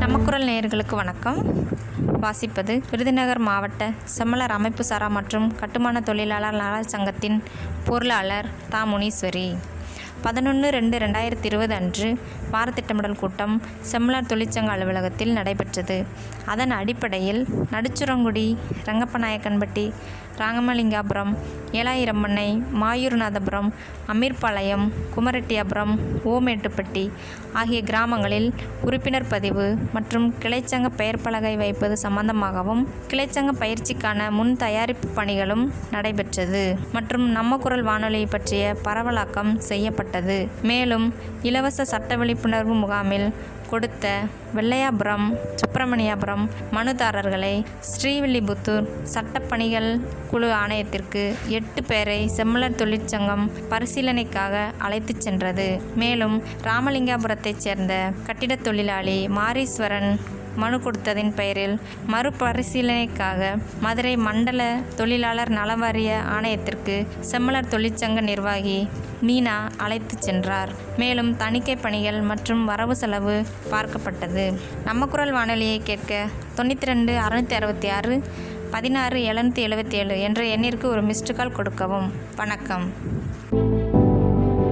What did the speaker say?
நம்ம குரல் நேயர்களுக்கு வணக்கம் வாசிப்பது விருதுநகர் மாவட்ட செம்மலர் அமைப்பு சாரா மற்றும் கட்டுமான தொழிலாளர் நலச் சங்கத்தின் பொருளாளர் தா முனீஸ்வரி பதினொன்று ரெண்டு ரெண்டாயிரத்தி இருபது அன்று வாரத்திட்டமிடல் கூட்டம் செம்மலர் தொழிற்சங்க அலுவலகத்தில் நடைபெற்றது அதன் அடிப்படையில் நடுச்சுரங்குடி ரங்கப்பநாயக்கன்பட்டி ராங்கமலிங்காபுரம் ஏலாயிரம்மண்ணை மாயூர்நாதபுரம் அமீர்பாளையம் குமரெட்டியாபுரம் ஓமேட்டுப்பட்டி ஆகிய கிராமங்களில் உறுப்பினர் பதிவு மற்றும் கிளைச்சங்க பெயர் பலகை வைப்பது சம்பந்தமாகவும் கிளைச்சங்க பயிற்சிக்கான முன் தயாரிப்பு பணிகளும் நடைபெற்றது மற்றும் நம்ம குரல் வானொலி பற்றிய பரவலாக்கம் செய்யப்பட்டது மேலும் இலவச சட்ட விழிப்புணர்வு முகாமில் கொடுத்த வெள்ளையாபுரம் சுப்பிரமணியாபுரம் மனுதாரர்களை ஸ்ரீவில்லிபுத்தூர் சட்டப்பணிகள் குழு ஆணையத்திற்கு எட்டு பேரை செம்மலர் தொழிற்சங்கம் பரிசீலனைக்காக அழைத்துச் சென்றது மேலும் ராமலிங்காபுரத்தைச் சேர்ந்த கட்டிடத் தொழிலாளி மாரீஸ்வரன் மனு கொடுத்ததின் பெயரில் மறுபரிசீலனைக்காக மதுரை மண்டல தொழிலாளர் நலவாரிய ஆணையத்திற்கு செம்மலர் தொழிற்சங்க நிர்வாகி மீனா அழைத்துச் சென்றார் மேலும் தணிக்கை பணிகள் மற்றும் வரவு செலவு பார்க்கப்பட்டது நம்ம குரல் வானொலியை கேட்க தொண்ணூற்றி ரெண்டு அறுநூற்றி அறுபத்தி ஆறு பதினாறு எழுநூற்றி எழுபத்தி ஏழு என்ற எண்ணிற்கு ஒரு மிஸ்டு கால் கொடுக்கவும் வணக்கம்